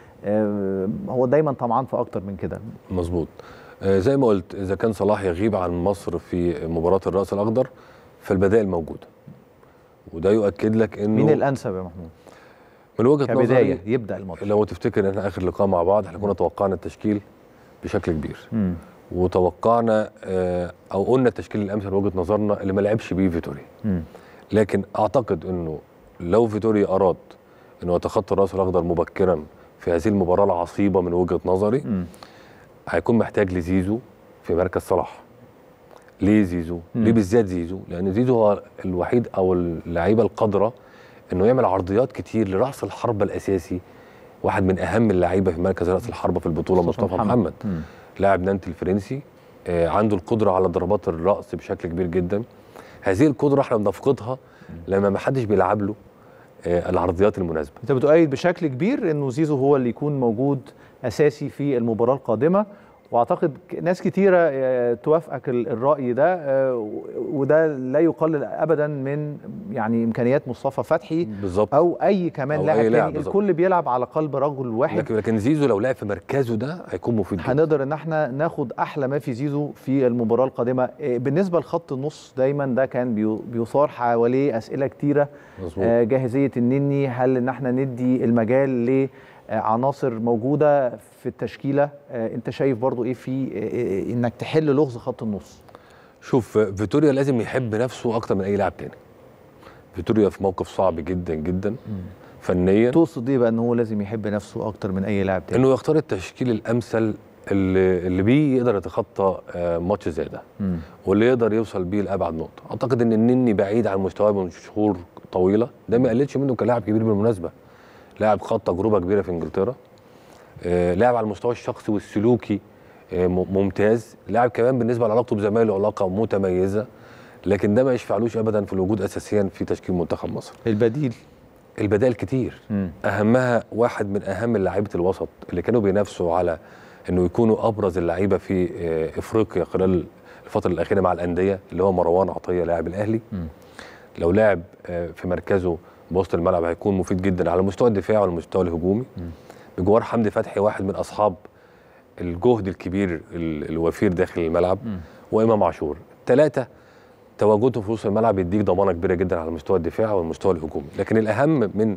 هو دايما طمعان في اكتر من كده مظبوط زي ما قلت اذا كان صلاح يغيب عن مصر في مباراه الراس الاخضر فالبدائل موجوده وده يؤكد لك انه مين الانسب يا محمود من وجهه كبداية نظري يبدا الماتش لو تفتكر ان احنا اخر لقاء مع بعض احنا كنا توقعنا التشكيل بشكل كبير م. وتوقعنا او قلنا التشكيل الامثل من وجهه نظرنا اللي ما لعبش بيه فيتوريا لكن اعتقد انه لو فيتوريا اراد انه يتخطى الراس الاخضر مبكرا في هذه المباراه العصيبه من وجهه نظري م. هيكون محتاج لزيزو في مركز صلاح ليه زيزو؟ م. ليه بالذات زيزو؟ لان زيزو هو الوحيد او اللعيبه القادره انه يعمل عرضيات كتير لراس الحربه الاساسي واحد من اهم اللعيبه في مركز راس الحربه في البطوله مصطفى محمد, محمد. لاعب نانت الفرنسي آه عنده القدره على ضربات الراس بشكل كبير جدا هذه القدره احنا بنفقدها لما ما حدش بيلعب له آه العرضيات المناسبه انت بتؤيد بشكل كبير انه زيزو هو اللي يكون موجود اساسي في المباراه القادمه واعتقد ناس كتيره توافقك الراي ده وده لا يقلل ابدا من يعني امكانيات مصطفى فتحي بالظبط او اي كمان لاعب تاني الكل بيلعب على قلب رجل واحد لكن لكن زيزو لو لعب في مركزه ده هيكون مفيد هنقدر ان احنا ناخد احلى ما في زيزو في المباراه القادمه بالنسبه لخط النص دايما ده كان بيثار حواليه اسئله كتيره مزبوط. جاهزيه النني هل ان احنا ندي المجال ل عناصر موجوده في التشكيله انت شايف برضو ايه في انك تحل لغز خط النص شوف فيتوريا لازم يحب نفسه اكتر من اي لاعب تاني فيتوريا في موقف صعب جدا جدا م. فنيا تقصد ايه بقى ان هو لازم يحب نفسه اكتر من اي لاعب تاني انه يختار التشكيل الامثل اللي اللي بيه يقدر يتخطى ماتش زي ده واللي يقدر يوصل بيه لابعد نقطه اعتقد ان النني بعيد عن مستواه من شهور طويله ده ما قللش منه كلاعب كبير بالمناسبه لاعب خد تجربه كبيره في انجلترا آه لاعب على المستوى الشخصي والسلوكي آه ممتاز لاعب كمان بالنسبه لعلاقته بزمايله علاقه متميزه لكن ده ما يشفعلوش ابدا في الوجود اساسيا في تشكيل منتخب مصر البديل البدائل كتير م. اهمها واحد من اهم لعيبه الوسط اللي كانوا بينافسوا على انه يكونوا ابرز اللعيبه في افريقيا خلال الفتره الاخيره مع الانديه اللي هو مروان عطيه لاعب الاهلي م. لو لعب في مركزه بوسط الملعب هيكون مفيد جدا على مستوى الدفاع وعلى المستوى الهجومي بجوار حمدي فتحي واحد من اصحاب الجهد الكبير الوفير داخل الملعب م. وامام عاشور ثلاثه تواجدهم في وسط الملعب يديك ضمانه كبيره جدا على مستوى الدفاع والمستوى الهجومي لكن الاهم من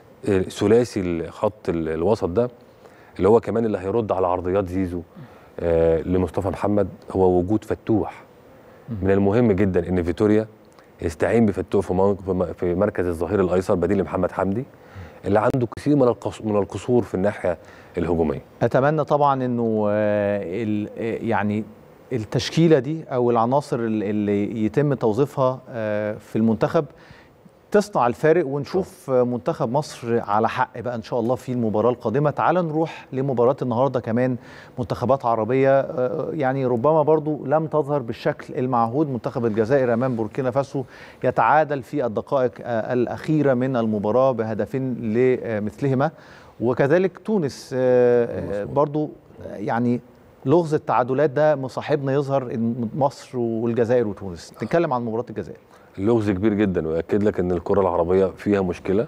ثلاثي خط الوسط ده اللي هو كمان اللي هيرد على عرضيات زيزو آه لمصطفى محمد هو وجود فتوح من المهم جدا ان فيتوريا يستعين بفتوح في في مركز الظهير الايسر بديل لمحمد حمدي اللي عنده كثير من من القصور في الناحيه الهجوميه اتمنى طبعا انه آه يعني التشكيله دي او العناصر اللي يتم توظيفها في المنتخب تصنع الفارق ونشوف منتخب مصر على حق بقى ان شاء الله في المباراه القادمه تعال نروح لمباراه النهارده كمان منتخبات عربيه يعني ربما برضو لم تظهر بالشكل المعهود منتخب الجزائر امام بوركينا فاسو يتعادل في الدقائق الاخيره من المباراه بهدفين لمثلهما وكذلك تونس برضو يعني لغز التعادلات ده مصاحبنا يظهر مصر والجزائر وتونس نتكلم عن مباراه الجزائر لغز كبير جدا ويأكد لك ان الكره العربيه فيها مشكله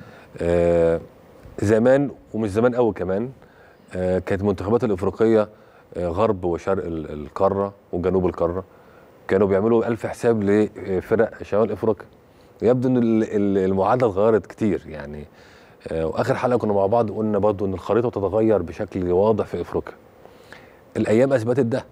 آه زمان ومش زمان قوي كمان آه كانت المنتخبات الافريقيه آه غرب وشرق القاره وجنوب القاره كانوا بيعملوا ألف حساب لفرق شمال افريقيا يبدو ان المعادله اتغيرت كتير يعني آه واخر حلقه كنا مع بعض قلنا برضو ان الخريطه تتغير بشكل واضح في افريقيا الايام اثبتت ده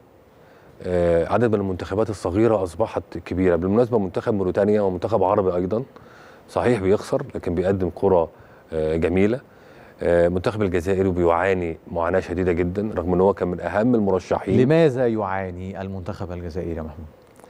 آه عدد من المنتخبات الصغيره اصبحت كبيره بالمناسبه منتخب موريتانيا ومنتخب عربي ايضا صحيح بيخسر لكن بيقدم كره آه جميله آه منتخب الجزائر بيعاني معاناه شديده جدا رغم ان هو كان من اهم المرشحين لماذا يعاني المنتخب الجزائري يا محمود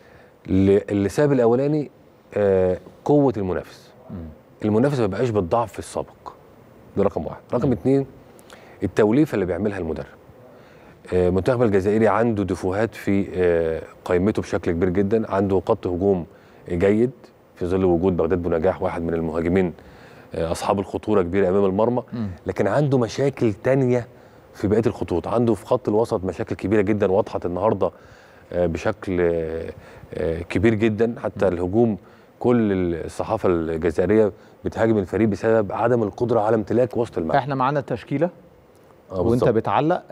السبب الاولاني قوه المنافس م. المنافس ما بقاش بالضعف في السابق ده رقم واحد رقم م. اتنين التوليفه اللي بيعملها المدرب المنتخب الجزائري عنده دفوهات في قائمته بشكل كبير جدا عنده خط هجوم جيد في ظل وجود بغداد بنجاح واحد من المهاجمين اصحاب الخطوره كبيره امام المرمى لكن عنده مشاكل تانية في بقيه الخطوط عنده في خط الوسط مشاكل كبيره جدا وضحت النهارده بشكل كبير جدا حتى الهجوم كل الصحافه الجزائريه بتهاجم الفريق بسبب عدم القدره على امتلاك وسط الملعب احنا معانا التشكيله وانت بتعلق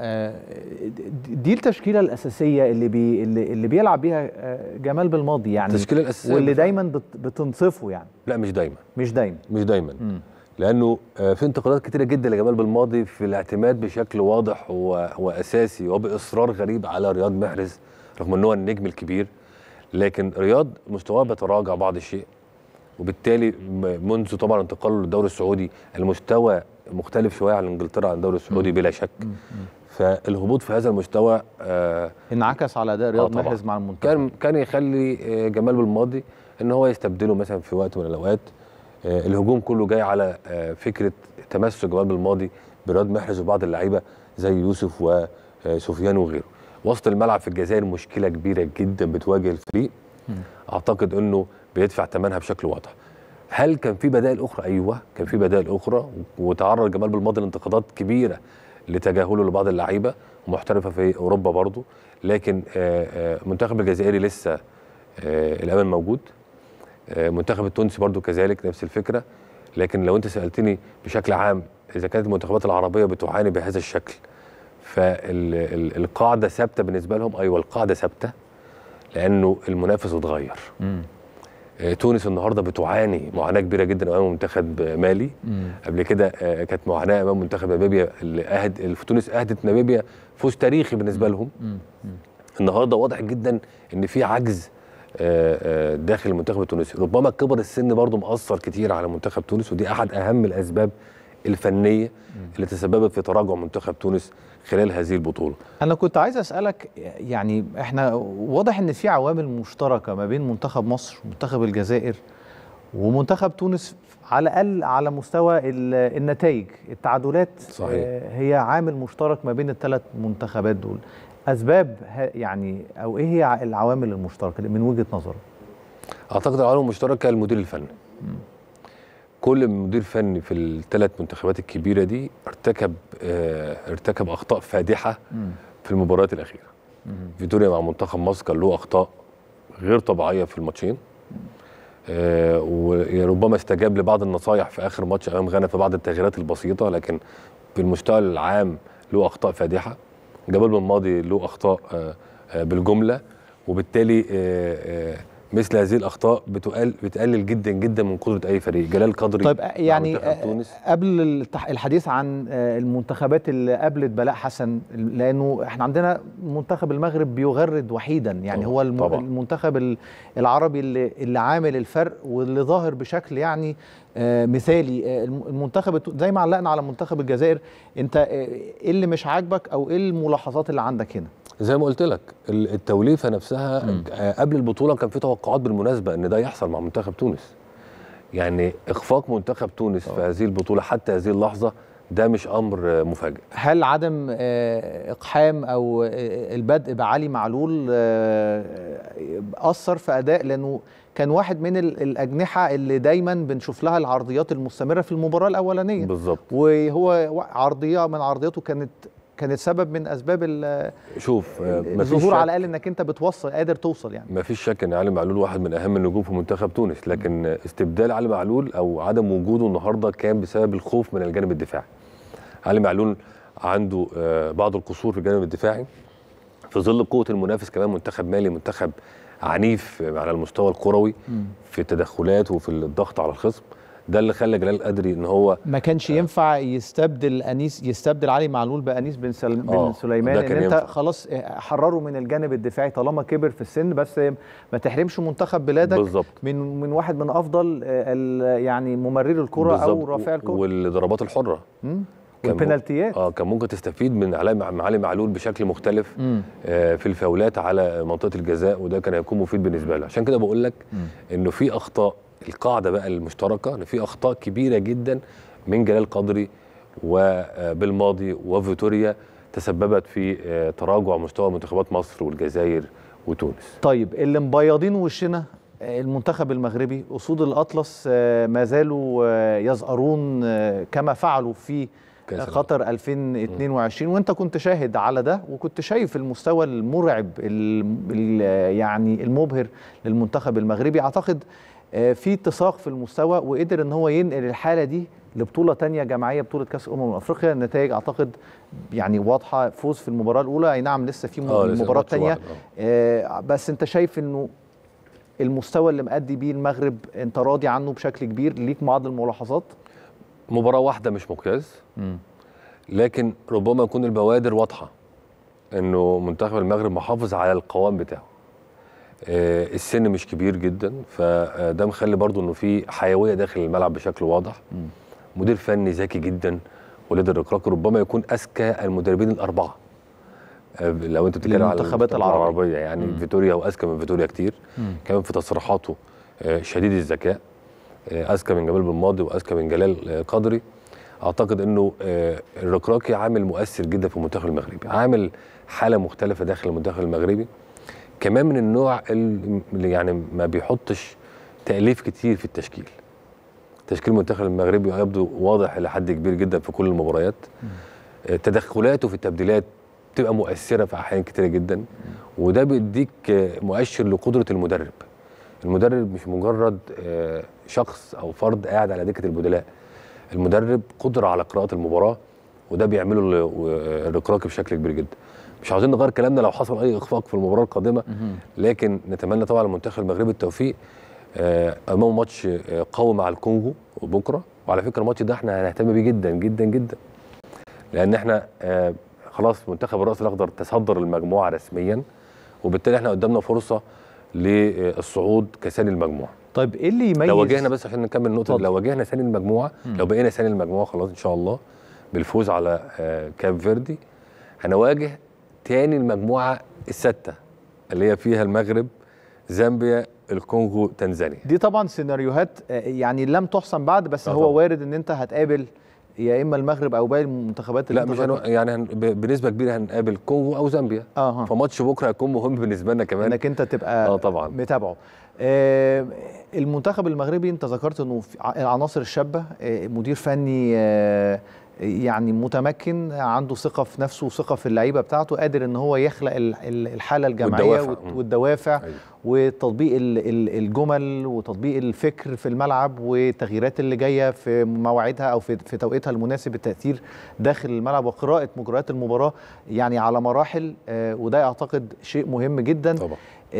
دي التشكيله الاساسيه اللي بي اللي بيلعب بيها جمال بالماضي يعني التشكيله الاساسيه واللي دايما بتنصفه يعني لا مش دايما مش دايما مش دايما م. لانه في انتقادات كتيره جدا لجمال بالماضي في الاعتماد بشكل واضح واساسي وباصرار غريب على رياض محرز رغم ان هو النجم الكبير لكن رياض مستواه بيتراجع بعض الشيء وبالتالي منذ طبعا انتقاله للدوري السعودي المستوى مختلف شويه عن انجلترا عن الدوري السعودي بلا شك فالهبوط في هذا المستوى آه انعكس على اداء رياض آه محرز مع المنتخب كان كان يخلي جمال بالماضي ان هو يستبدله مثلا في وقت من الاوقات آه الهجوم كله جاي على آه فكره تمسك جمال بالماضي برياض محرز وبعض اللعيبه زي يوسف وسفيان وغيره وسط الملعب في الجزائر مشكله كبيره جدا بتواجه الفريق م. اعتقد انه بيدفع ثمنها بشكل واضح هل كان في بدائل اخرى ايوه كان في بدائل اخرى وتعرض جمال بالماضي لانتقادات كبيره لتجاهله لبعض اللعيبه محترفه في اوروبا برضه لكن منتخب الجزائري لسه الامل موجود منتخب التونسي برضه كذلك نفس الفكره لكن لو انت سالتني بشكل عام اذا كانت المنتخبات العربيه بتعاني بهذا الشكل فالقاعده ثابته بالنسبه لهم ايوه القاعده ثابته لانه المنافس اتغير تونس النهارده بتعاني معاناه كبيره جدا امام منتخب مالي مم. قبل كده كانت معاناه امام منتخب ناميبيا اللي اهد في تونس اهدت ناميبيا فوز تاريخي بالنسبه لهم مم. مم. النهارده واضح جدا ان في عجز داخل المنتخب التونسي ربما كبر السن برضه مأثر كتير على منتخب تونس ودي احد اهم الاسباب الفنيه اللي تسببت في تراجع منتخب تونس خلال هذه البطوله انا كنت عايز اسالك يعني احنا واضح ان في عوامل مشتركه ما بين منتخب مصر ومنتخب الجزائر ومنتخب تونس على الاقل على مستوى النتائج التعادلات صحيح. هي عامل مشترك ما بين الثلاث منتخبات دول اسباب يعني او ايه هي العوامل المشتركه من وجهه نظرك اعتقد العوامل المشتركه المدير الفني كل مدير فني في الثلاث منتخبات الكبيره دي ارتكب اه ارتكب اخطاء فادحه مم. في المباريات الاخيره فيتوريا مع منتخب مصر كان له اخطاء غير طبيعيه في الماتشين آه وربما استجاب لبعض النصايح في اخر ماتش امام غانا في بعض التغييرات البسيطه لكن في المستوى العام له اخطاء فادحه جبل بن ماضي له اخطاء آه آه بالجمله وبالتالي مثل هذه الاخطاء بتقل بتقلل جدا جدا من قدره اي فريق جلال قدري طيب يعني قبل الحديث عن المنتخبات اللي قابلت بلاء حسن لانه احنا عندنا منتخب المغرب بيغرد وحيدا يعني هو طبعا. المنتخب العربي اللي, اللي عامل الفرق واللي ظاهر بشكل يعني مثالي المنتخب زي ما علقنا على منتخب الجزائر انت ايه اللي مش عاجبك او ايه الملاحظات اللي عندك هنا زي ما قلت لك التوليفه نفسها م. قبل البطوله كان في توقعات بالمناسبه ان ده يحصل مع منتخب تونس يعني اخفاق منتخب تونس أوه. في هذه البطوله حتى هذه اللحظه ده مش امر مفاجئ هل عدم اقحام او البدء بعلي معلول اثر في اداء لانه كان واحد من الاجنحه اللي دايما بنشوف لها العرضيات المستمره في المباراه الاولانيه بالظبط وهو عرضيه من عرضياته كانت كانت سبب من اسباب شوف الظهور على الاقل انك انت بتوصل قادر توصل يعني ما فيش شك ان علي معلول واحد من اهم النجوم في منتخب تونس لكن م. استبدال علي معلول او عدم وجوده النهارده كان بسبب الخوف من الجانب الدفاعي علي معلول عنده بعض القصور في الجانب الدفاعي في ظل قوه المنافس كمان منتخب مالي منتخب عنيف على المستوى الكروي في التدخلات وفي الضغط على الخصم ده اللي خلى جلال قدري ان هو ما كانش ينفع يستبدل انيس يستبدل علي معلول بانيس بن, سل... بن سليمان ان انت ينفع. خلاص حرره من الجانب الدفاعي طالما كبر في السن بس ما تحرمش منتخب بلادك بالزبط. من من واحد من افضل يعني ممرري الكره او رافعي الكره والضربات الحره والبنالتيات اه كان ممكن تستفيد من علي معلول بشكل مختلف آه في الفاولات على منطقه الجزاء وده كان هيكون مفيد بالنسبه له عشان كده بقول لك انه في اخطاء القاعده بقى المشتركه ان في اخطاء كبيره جدا من جلال قدري وبالماضي وفيتوريا تسببت في تراجع مستوى منتخبات مصر والجزائر وتونس. طيب اللي مبيضين وشنا المنتخب المغربي اسود الاطلس ما زالوا يزأرون كما فعلوا في قطر 2022 وانت كنت شاهد على ده وكنت شايف المستوى المرعب يعني المبهر للمنتخب المغربي اعتقد في اتساق في المستوى وقدر ان هو ينقل الحاله دي لبطوله تانية جماعيه بطوله كاس امم افريقيا النتائج اعتقد يعني واضحه فوز في المباراه الاولى اي نعم لسه في مباراه تانية آه بس انت شايف انه المستوى اللي مأدي بيه المغرب انت راضي عنه بشكل كبير ليك بعض الملاحظات مباراه واحده مش مقياس لكن ربما يكون البوادر واضحه انه منتخب المغرب محافظ على القوام بتاعه آه السن مش كبير جدا فده مخلي برضو انه في حيويه داخل الملعب بشكل واضح م. مدير فني ذكي جدا وليد الركراكي ربما يكون اذكى المدربين الاربعه آه لو انت بتتكلم على المنتخبات العربيه يعني م. فيتوريا واذكى من فيتوريا كتير م. كمان في تصريحاته آه شديد الذكاء اذكى من جمال بن ماضي واذكى من جلال قدري اعتقد انه الركراكي عامل مؤثر جدا في المنتخب المغربي عامل حاله مختلفه داخل المنتخب المغربي كمان من النوع اللي يعني ما بيحطش تأليف كتير في التشكيل تشكيل المنتخب المغربي يبدو واضح إلى حد كبير جدا في كل المباريات تدخلاته في التبديلات بتبقى مؤثرة في أحيان كتيرة جدا وده بيديك مؤشر لقدرة المدرب المدرب مش مجرد شخص أو فرد قاعد على دكة البدلاء المدرب قدرة على قراءة المباراة وده بيعمله الركراكي بشكل كبير جدا مش عاوزين نغير كلامنا لو حصل اي اخفاق في المباراه القادمه لكن نتمنى طبعا للمنتخب المغربي التوفيق امام ماتش قوي مع الكونغو وبكره وعلى فكره الماتش ده احنا هنهتم بيه جدا جدا جدا لان احنا خلاص منتخب الراس الاخضر تصدر المجموعه رسميا وبالتالي احنا قدامنا فرصه للصعود كثاني المجموعه طيب ايه اللي يميز لو واجهنا بس عشان نكمل النقطه لو واجهنا ثاني المجموعه م. لو بقينا ثاني المجموعه خلاص ان شاء الله بالفوز على كاب فيردي هنواجه تاني المجموعه السته اللي هي فيها المغرب زامبيا الكونغو تنزانيا دي طبعا سيناريوهات يعني لم تحسن بعد بس هو طبعا. وارد ان انت هتقابل يا اما المغرب او باقي المنتخبات لا مش هنو... يعني هن... بنسبه كبيره هنقابل كونغو او زامبيا اه فماتش بكره هيكون مهم بالنسبه لنا كمان انك انت تبقى اه طبعا متابعه آه المنتخب المغربي انت ذكرت انه العناصر الشابه آه مدير فني آه يعني متمكن عنده ثقه في نفسه وثقه في اللعيبه بتاعته قادر ان هو يخلق الحاله الجماعيه والدوافع, والدوافع أيوه. وتطبيق الجمل وتطبيق الفكر في الملعب والتغييرات اللي جايه في مواعيدها او في في توقيتها المناسب التاثير داخل الملعب وقراءه مجريات المباراه يعني على مراحل وده اعتقد شيء مهم جدا طبعا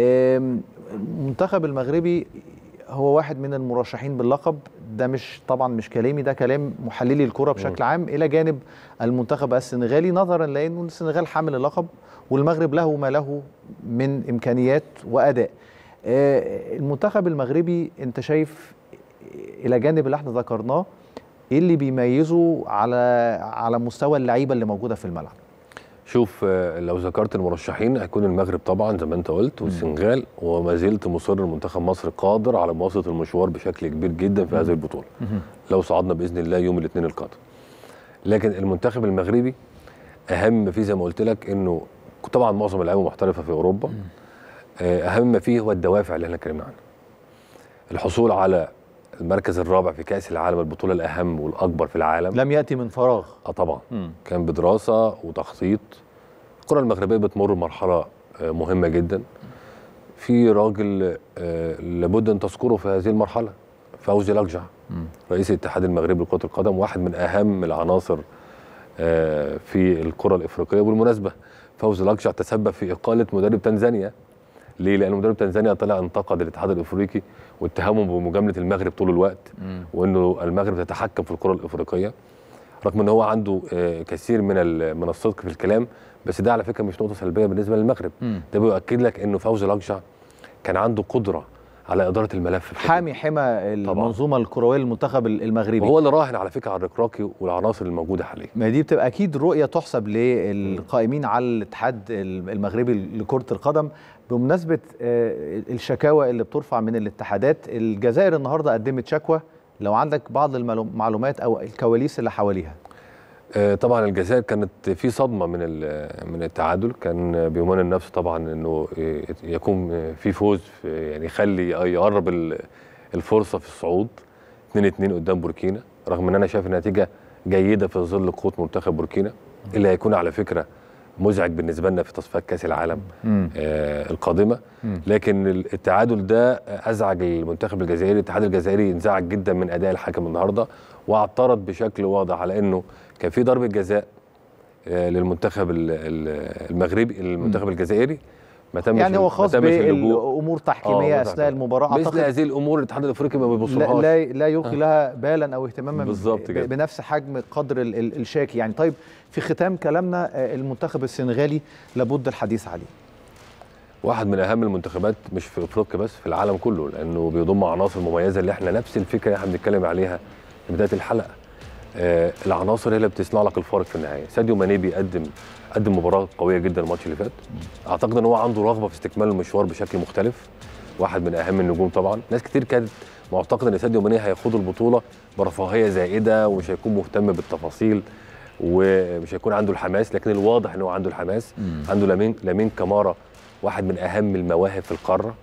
المنتخب المغربي هو واحد من المرشحين باللقب ده مش طبعا مش كلامي ده كلام محللي الكره بشكل عام الى جانب المنتخب السنغالي نظرا لانه السنغال حامل اللقب والمغرب له ما له من امكانيات واداء المنتخب المغربي انت شايف الى جانب اللي احنا ذكرناه ايه اللي بيميزه على على مستوى اللعيبه اللي موجوده في الملعب شوف لو ذكرت المرشحين هيكون المغرب طبعا زي ما انت قلت والسنغال وما زلت مصر المنتخب مصر قادر على مواصله المشوار بشكل كبير جدا في هذه البطوله لو صعدنا باذن الله يوم الاثنين القادم لكن المنتخب المغربي اهم ما فيه زي ما قلت لك انه طبعا معظم اللعيبه محترفه في اوروبا اهم ما فيه هو الدوافع اللي احنا اتكلمنا عنها الحصول على المركز الرابع في كاس العالم البطوله الاهم والاكبر في العالم لم ياتي من فراغ اه طبعا مم. كان بدراسه وتخطيط الكره المغربيه بتمر بمرحله مهمه جدا في راجل لابد ان تذكره في هذه المرحله فوزي لقجع رئيس الاتحاد المغربي لكره القدم واحد من اهم العناصر في الكره الافريقيه وبالمناسبه فوزي لقجع تسبب في اقاله مدرب تنزانيا ليه؟ لان مدرب تنزانيا طلع انتقد الاتحاد الافريقي واتهمهم بمجامله المغرب طول الوقت مم. وانه المغرب تتحكم في الكره الافريقيه رغم ان هو عنده كثير من من الصدق في الكلام بس ده على فكره مش نقطه سلبيه بالنسبه للمغرب مم. ده بيؤكد لك انه فوزي لقجع كان عنده قدره على اداره الملف حامي حمى المنظومه الكرويه للمنتخب المغربي وهو اللي راهن على فكره على الركراكي والعناصر الموجوده حاليا ما دي بتبقى اكيد رؤيه تحسب للقائمين على الاتحاد المغربي لكره القدم بمناسبه الشكاوى اللي بترفع من الاتحادات الجزائر النهارده قدمت شكوى لو عندك بعض المعلومات او الكواليس اللي حواليها طبعا الجزائر كانت في صدمه من من التعادل كان بيمان النفس طبعا انه يكون في فوز يعني يخلي يقرب الفرصه في الصعود 2 2 قدام بوركينا رغم ان انا شايف النتيجه جيده في ظل قوه منتخب بوركينا اللي هيكون على فكره مزعج بالنسبه لنا في تصفيات كاس العالم آه القادمه مم. لكن التعادل ده ازعج المنتخب الجزائري الاتحاد الجزائري انزعج جدا من اداء الحكم النهارده واعترض بشكل واضح على انه كان في ضربه جزاء آه للمنتخب المغربي المنتخب مم. الجزائري ما تمش يعني هو خاص بامور تحكيميه آه اثناء المباراه مثل هذه الامور الاتحاد الافريقي ما بيبصلهاش لا لا يلقي لها بالا او اهتماما بالظبط كده بنفس حجم قدر ال ال الشاكي يعني طيب في ختام كلامنا المنتخب السنغالي لابد الحديث عليه واحد من اهم المنتخبات مش في افريقيا بس في العالم كله لانه بيضم عناصر مميزه اللي احنا نفس الفكره اللي احنا بنتكلم عليها في بدايه الحلقه آه العناصر هي اللي بتصنع لك الفارق في النهايه ساديو ماني بيقدم قدم مباراه قويه جدا الماتش اللي فات اعتقد ان هو عنده رغبه في استكمال المشوار بشكل مختلف واحد من اهم النجوم طبعا ناس كتير كانت معتقد ان ساديو ماني هياخد البطوله برفاهيه زائده ومش هيكون مهتم بالتفاصيل ومش هيكون عنده الحماس لكن الواضح ان هو عنده الحماس مم. عنده لامين لامين كمارا واحد من اهم المواهب في القاره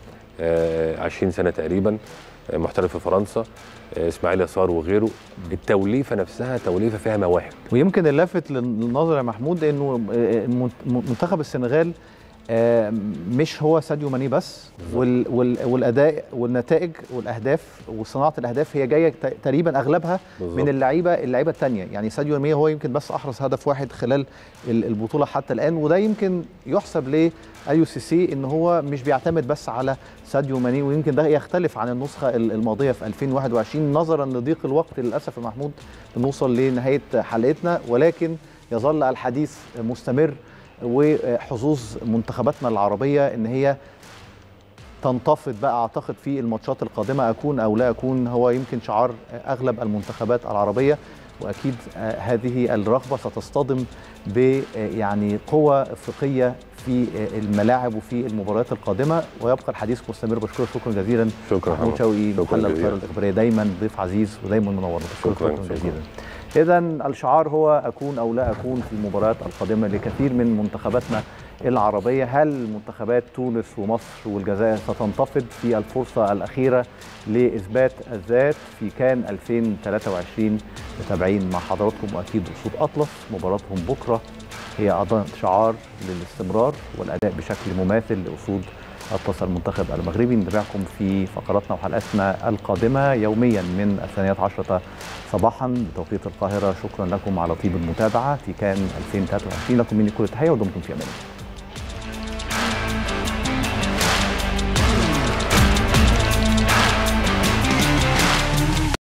آه 20 سنه تقريبا آه محترف في فرنسا آه اسماعيل يسار وغيره التوليفه نفسها توليفه فيها مواهب ويمكن اللافت للنظر يا محمود انه منتخب السنغال مش هو ساديو ماني بس وال وال والاداء والنتائج والاهداف وصناعه الاهداف هي جايه تقريبا اغلبها بالزبط. من اللعيبه اللعيبه الثانيه يعني ساديو ماني هو يمكن بس احرز هدف واحد خلال البطوله حتى الان وده يمكن يحسب لايو سي سي ان هو مش بيعتمد بس على ساديو ماني ويمكن ده يختلف عن النسخه الماضيه في 2021 نظرا لضيق الوقت للاسف يا محمود نوصل لنهايه حلقتنا ولكن يظل الحديث مستمر وحظوظ منتخباتنا العربيه ان هي تنتفض بقى اعتقد في الماتشات القادمه اكون او لا اكون هو يمكن شعار اغلب المنتخبات العربيه واكيد هذه الرغبه ستصطدم ب يعني قوه افريقيه في الملاعب وفي المباريات القادمه ويبقى الحديث مستمر بشكرك شكرا جزيلا شكرا محمود شوقي محلل القاهره الاخباريه دايما ضيف عزيز ودايما منور بشكرك شكرا, شكرا جزيلا اذا الشعار هو اكون او لا اكون في المباريات القادمه لكثير من منتخباتنا العربيه هل منتخبات تونس ومصر والجزائر ستنتفض في الفرصه الاخيره لاثبات الذات في كان 2023 متابعين مع حضراتكم واكيد اسود اطلس مباراتهم بكره هي ايضا شعار للاستمرار والاداء بشكل مماثل لاسود اطلس المنتخب المغربي نتابعكم في فقراتنا وحلقاتنا القادمه يوميا من الثانيه عشره صباحا بتوقيت القاهره شكرا لكم على طيب المتابعه في كان 2023 لكم مني كل التحيه ودمتم في امان الله